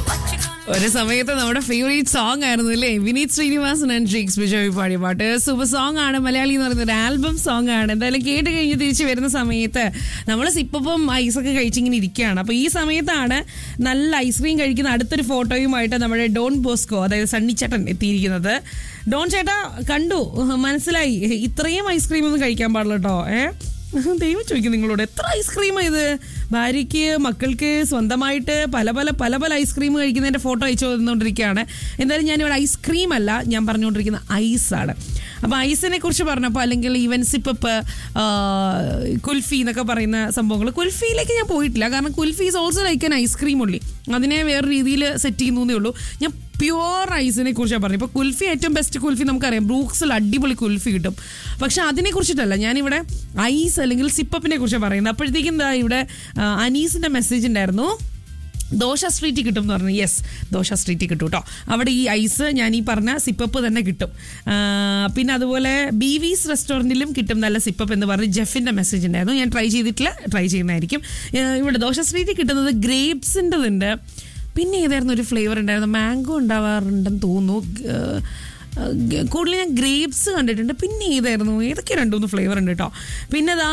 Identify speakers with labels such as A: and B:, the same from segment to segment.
A: ഒരു സമയത്ത് നമ്മുടെ ഫേവറേറ്റ് സോങ് ആയിരുന്നു അല്ലേ വിനീത് ശ്രീനിവാസൻ ആൻഡ് ഷേക്സ് ബിജോയ് പാടിയ പാട്ട് സൂപ്പർ സോങ് ആണ് മലയാളി എന്ന് പറയുന്ന ഒരു ആൽബം സോങ് ആണ് എന്തായാലും കേട്ട് കഴിഞ്ഞ് തിരിച്ച് വരുന്ന സമയത്ത് നമ്മൾ സിപ്പം ഐസൊക്കെ കഴിച്ചിങ്ങനെ ഇരിക്കുകയാണ് അപ്പോൾ ഈ സമയത്താണ് നല്ല ഐസ്ക്രീം കഴിക്കുന്ന അടുത്തൊരു ഫോട്ടോയുമായിട്ട് നമ്മുടെ ഡോൺ ബോസ്കോ അതായത് സണ്ണിച്ചേട്ടൻ എത്തിയിരിക്കുന്നത് ഡോൺ ചേട്ടാ കണ്ടു മനസ്സിലായി ഇത്രയും ഐസ്ക്രീം ഒന്നും കഴിക്കാൻ പാടില്ല കേട്ടോ ഏഹ് ദൈവം ചോദിക്കും നിങ്ങളോട് എത്ര ഐസ്ക്രീമാ ഇത് ഭാര്യയ്ക്ക് മക്കൾക്ക് സ്വന്തമായിട്ട് പല പല പല പല ഐസ്ക്രീം കഴിക്കുന്നതിന്റെ ഫോട്ടോ അയച്ചു തന്നുകൊണ്ടിരിക്കുകയാണ് എന്തായാലും ഞാനിവിടെ ഐസ്ക്രീം അല്ല ഞാൻ പറഞ്ഞുകൊണ്ടിരിക്കുന്ന ഐസാണ് അപ്പോൾ ഐസിനെ കുറിച്ച് പറഞ്ഞപ്പോൾ അല്ലെങ്കിൽ ഈവൻ സിപ്പപ്പ് കുൽഫി എന്നൊക്കെ പറയുന്ന സംഭവങ്ങൾ കുൽഫിയിലേക്ക് ഞാൻ പോയിട്ടില്ല കാരണം kulfi is also like an ice cream ഉള്ളി അതിനെ വേറെ രീതിയിൽ സെറ്റ് ചെയ്യുന്നേ ഉള്ളൂ ഞാൻ പ്യുവർ ഐസിനെ കുറിച്ചാണ് പറഞ്ഞത് ഇപ്പോൾ കുൽഫി ഏറ്റവും ബെസ്റ്റ് കുൽഫി നമുക്കറിയാം ബ്രൂക്സിൽ അടിപൊളി കുൽഫി കിട്ടും പക്ഷെ അതിനെ കുറിച്ചിട്ടല്ല ഞാനിവിടെ ഐസ് അല്ലെങ്കിൽ സിപ്പപ്പിനെ കുറിച്ച് പറയുന്നത് അപ്പോഴത്തേക്കും എന്താ ഇവിടെ ആ, അനീസിന്റെ മെസ്സേജ് ഉണ്ടായിരുന്നു ദോശ സ്ട്രീറ്റ് കിട്ടും എന്ന് പറഞ്ഞു യെസ് ദോശ സ്ട്രീറ്റ് കിട്ടും കേട്ടോ അവിടെ ഈ ഐസ് ഞാൻ ഈ പറഞ്ഞ സിപ്പപ്പ് തന്നെ കിട്ടും ആ, പിന്നെ അതുപോലെ ബി വീസ് റെസ്റ്റോറൻറ്റിലും കിട്ടും നല്ല സിപ്പപ്പ് എന്ന് പറഞ്ഞ് ജെഫിൻ്റെ മെസ്സേജ് ഉണ്ടായിരുന്നു ഞാൻ ട്രൈ ചെയ്തിട്ടില്ല ട്രൈ ചെയ്യുന്നതായിരിക്കും ആ, ഇവിടെ ദോശ സ്ട്രീറ്റ് കിട്ടുന്നത് ഗ്രേപ്സിൻ്റെതുണ്ട് പിന്നെ ഏതായിരുന്നു ഒരു ഫ്ലേവർ ഉണ്ടായിരുന്നു മാംഗോ ഉണ്ടാവാറുണ്ടെന്ന് തോന്നുന്നു ഗ- കൂടുതൽ ഞാൻ ഗ്രേപ്സ് കണ്ടിട്ടുണ്ട് പിന്നെ ഏതായിരുന്നു ഏതൊക്കെ രണ്ടു മൂന്ന് ഫ്ലേവർ ഉണ്ട് കേട്ടോ പിന്നെ അതാ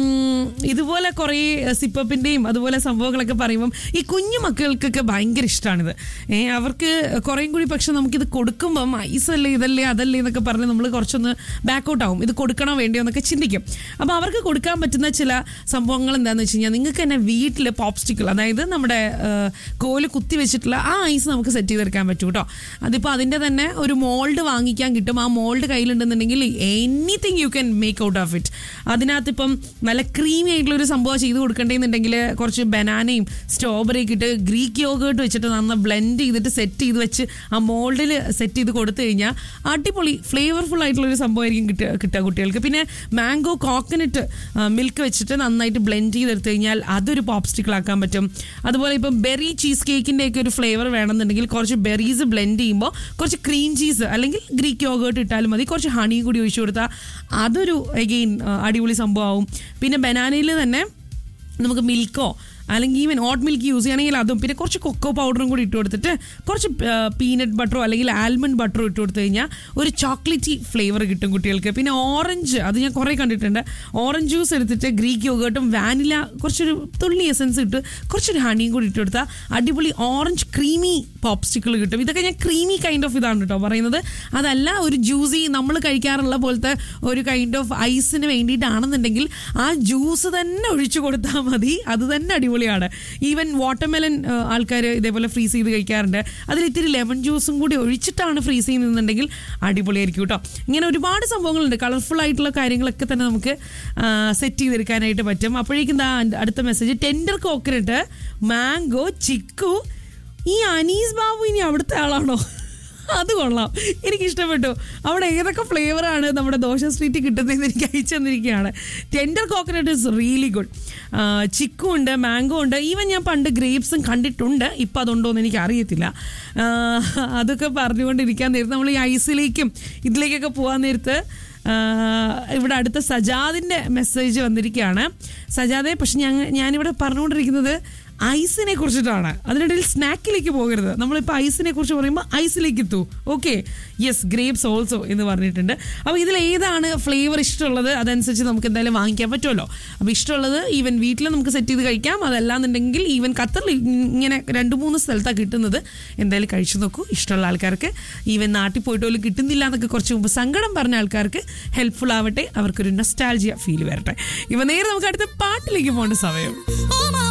A: ഇതുപോലെ കുറേ സിപ്പപ്പിൻ്റെയും അതുപോലെ സംഭവങ്ങളൊക്കെ പറയുമ്പം ഈ കുഞ്ഞു മക്കൾക്കൊക്കെ ഭയങ്കര ഇഷ്ടമാണിത് ഏ അവർക്ക് കുറേയും കൂടി പക്ഷെ നമുക്കിത് കൊടുക്കുമ്പം ഐസല്ലേ ഇതല്ലേ അതല്ലേ എന്നൊക്കെ പറഞ്ഞ് നമ്മൾ കുറച്ചൊന്ന് ബാക്കൗട്ട് ആവും ഇത് കൊടുക്കണോ വേണ്ടിയോ എന്നൊക്കെ ചിന്തിക്കും അപ്പോൾ അവർക്ക് കൊടുക്കാൻ പറ്റുന്ന ചില സംഭവങ്ങൾ എന്താണെന്ന് വെച്ച് കഴിഞ്ഞാൽ നിങ്ങൾക്ക് തന്നെ വീട്ടിൽ പോപ്സ്റ്റിക്കിൾ അതായത് നമ്മുടെ ആ, കോല് കുത്തി വെച്ചിട്ടുള്ള ആ ഐസ് നമുക്ക് സെറ്റ് ചെയ്തെടുക്കാൻ പറ്റും കേട്ടോ അതിപ്പോൾ അതിൻ്റെ തന്നെ ഒരു മോൾഡ് വാങ്ങിക്കാൻ കിട്ടും ആ മോൾഡ് കയ്യിലുണ്ടെന്നുണ്ടെങ്കിൽ anything you can make out of it അതിനകത്ത് ഇപ്പം നല്ല ക്രീമി ആയിട്ടുള്ള ഒരു സംഭവം ചെയ്ത് കൊടുക്കണ്ടെന്നുണ്ടെങ്കിൽ കുറച്ച് ബനാനയും സ്ട്രോബെറി ഒക്കെ ഇട്ട് ഗ്രീക്ക് യോഗേർട്ട് വെച്ചിട്ട് നന്ന ബ്ലെൻഡ് ചെയ്തിട്ട് സെറ്റ് ചെയ്ത് വെച്ച് ആ മോൾഡിൽ സെറ്റ് ചെയ്ത് കൊടുത്തു കഴിഞ്ഞാൽ അടിപൊളി ഫ്ലേവർഫുൾ ആയിട്ടുള്ള ഒരു സംഭവമായിരിക്കും കിട്ടുക കിട്ടുക കുട്ടികൾക്ക് പിന്നെ മാംഗോ കോക്കനട്ട് മിൽക്ക് വെച്ചിട്ട് നന്നായിട്ട് ബ്ലെൻഡ് ചെയ്തെടുത്തു കഴിഞ്ഞാൽ അതൊരു പോപ്സ്റ്റിക്കിൾ ആക്കാൻ പറ്റും അതുപോലെ ഇപ്പം ബെറി ചീസ് കേക്കിൻ്റെ ഒക്കെ ഒരു ഫ്ലേവർ വേണമെന്നുണ്ടെങ്കിൽ കുറച്ച് ബെറീസ് ബ്ലെൻഡ് ചെയ്യുമ്പോൾ കുറച്ച് ക്രീം ചീസ് അല്ലെങ്കിൽ ഗ്രീക്ക് യോഗേർട്ട് ഇട്ടാലും മതി കുറച്ച് ഹണിയും കൂടി ഒഴിച്ചു കൊടുത്താൽ അതൊരു അഗെയിൻ അടിപൊളി സംഭവമാവും പിന്നെ ബനാനയിൽ തന്നെ നമുക്ക് മിൽക്കോ അല്ലെങ്കിൽ ഈവൻ ഓട്ട് മിൽക്ക് യൂസ് ചെയ്യണമെങ്കിൽ അതും പിന്നെ കുറച്ച് കൊക്കോ പൗഡറും കൂടി ഇട്ട് കൊടുത്തിട്ട് കുറച്ച് പീനട്ട് ബട്ടറോ അല്ലെങ്കിൽ ആൽമണ്ട് ബട്ടറോ ഇട്ട് കൊടുത്തു കഴിഞ്ഞാൽ ഒരു ചോക്ലേറ്റി ഫ്ലേവർ കിട്ടും കുട്ടികൾക്ക് പിന്നെ ഓറഞ്ച് അത് ഞാൻ കുറേ കണ്ടിട്ടുണ്ട് ഓറഞ്ച് ജ്യൂസ് എടുത്തിട്ട് ഗ്രീക്ക് യോഗേർട്ടും വാനില കുറച്ചൊരു തുള്ളി എസൻസ് ഇട്ട് കുറച്ചൊരു ഹണിയും കൂടി ഇട്ട് കൊടുത്താൽ അടിപൊളി ഓറഞ്ച് ക്രീമി പോപ്സ്റ്റിക്കിൾ കിട്ടും ഇതൊക്കെ ഞാൻ ക്രീമി കൈൻഡ് ഓഫ് ഇതാണ് കേട്ടോ പറയുന്നത് അതല്ല ഒരു ജ്യൂസി നമ്മൾ കഴിക്കാറുള്ള പോലത്തെ ഒരു കൈൻഡ് ഓഫ് ഐസിന് വേണ്ടിയിട്ടാണെന്നുണ്ടെങ്കിൽ ആ ജ്യൂസ് തന്നെ ഒഴിച്ചു കൊടുത്താൽ മതി അത് തന്നെ അടിപൊളിയാണ് ഈവൻ വാട്ടർമെലൻ ആൾക്കാർ ഇതേപോലെ ഫ്രീസ് ചെയ്ത് കഴിക്കാറുണ്ട് അതിൽ ഇത്തിരി ലെമൺ ജ്യൂസും കൂടി ഒഴിച്ചിട്ടാണ് ഫ്രീസ് ചെയ്യുന്നുണ്ടെങ്കിൽ അടിപൊളിയായിരിക്കും കേട്ടോ ഇങ്ങനെ ഒരുപാട് സംഭവങ്ങളുണ്ട് കളർഫുൾ ആയിട്ടുള്ള കാര്യങ്ങളൊക്കെ തന്നെ നമുക്ക് സെറ്റ് ചെയ്തെടുക്കാനായിട്ട് പറ്റും അപ്പോഴേക്കും ദാ അടുത്ത മെസ്സേജ് ടെൻഡർ കോക്കനട്ട് മാംഗോ ചിക്കു ഈ അനീസ് ബാബു ഇനി അവിടുത്തെ ആളാണോ അത് കൊള്ളാം എനിക്ക് ഇഷ്ടപ്പെട്ടു അവിടെ ഏതൊക്കെ ഫ്ലേവറാണ് നമ്മുടെ ദോശ സ്ട്രീറ്റ് കിട്ടുന്നതെന്ന് എനിക്ക് അയച്ചു തന്നിരിക്കുകയാണ് tender coconut is really good ചിക്കു ഉണ്ട് മാംഗോ ഉണ്ട് ഈവൻ ഞാൻ പണ്ട് ഗ്രേപ്സും കണ്ടിട്ടുണ്ട് ഇപ്പം അതുണ്ടോ എന്ന് എനിക്ക് അറിയത്തില്ല ആ, അതൊക്കെ പറഞ്ഞുകൊണ്ടിരിക്കാൻ നേരത്ത് നമ്മൾ ഈ ഐസിലേക്കും ഇതിലേക്കൊക്കെ പോകാൻ നേരത്ത് ആ, ഇവിടെ അടുത്ത സജാദിൻ്റെ മെസ്സേജ് വന്നിരിക്കുകയാണ് സജാദെ പക്ഷെ ഞാൻ ഞാനിവിടെ പറഞ്ഞുകൊണ്ടിരിക്കുന്നത് ഐസിനെ കുറിച്ചിട്ടാണ് അതിനിടയിൽ സ്നാക്കിലേക്ക് പോകരുത് നമ്മളിപ്പോൾ ഐസിനെ കുറിച്ച് പറയുമ്പോൾ ഐസിലേക്ക് എത്തൂ ഓക്കെ യെസ് ഗ്രേപ്സ് ഓൾസോ എന്ന് പറഞ്ഞിട്ടുണ്ട് അപ്പോൾ ഇതിൽ ഏതാണ് ഫ്ലേവർ ഇഷ്ടമുള്ളത് അതനുസരിച്ച് നമുക്ക് എന്തായാലും വാങ്ങിക്കാൻ പറ്റുമല്ലോ അപ്പോൾ ഇഷ്ടമുള്ളത് ഈവൻ വീട്ടിൽ നമുക്ക് സെറ്റ് ചെയ്ത് കഴിക്കാം അതല്ലാന്നുണ്ടെങ്കിൽ ഈവൻ ഖത്തറിൽ ഇങ്ങനെ രണ്ട് മൂന്ന് സ്ഥലത്താണ് കിട്ടുന്നത് എന്തായാലും കഴിച്ചു നോക്കൂ ഇഷ്ടമുള്ള ആൾക്കാർക്ക് ഈവൻ നാട്ടിൽ പോയിട്ട് പോലും കിട്ടുന്നില്ല എന്നൊക്കെ കുറച്ച് മുമ്പ് സങ്കടം പറഞ്ഞ ആൾക്കാർക്ക് ഹെൽപ്ഫുൾ ആവട്ടെ അവർക്കൊരു നൊസ്റ്റാൾജിയ ഫീൽ വരട്ടെ ഇവ നേരെ നമുക്ക് അടുത്ത പാട്ടിലേക്ക് പോകേണ്ട സമയം
B: Oh my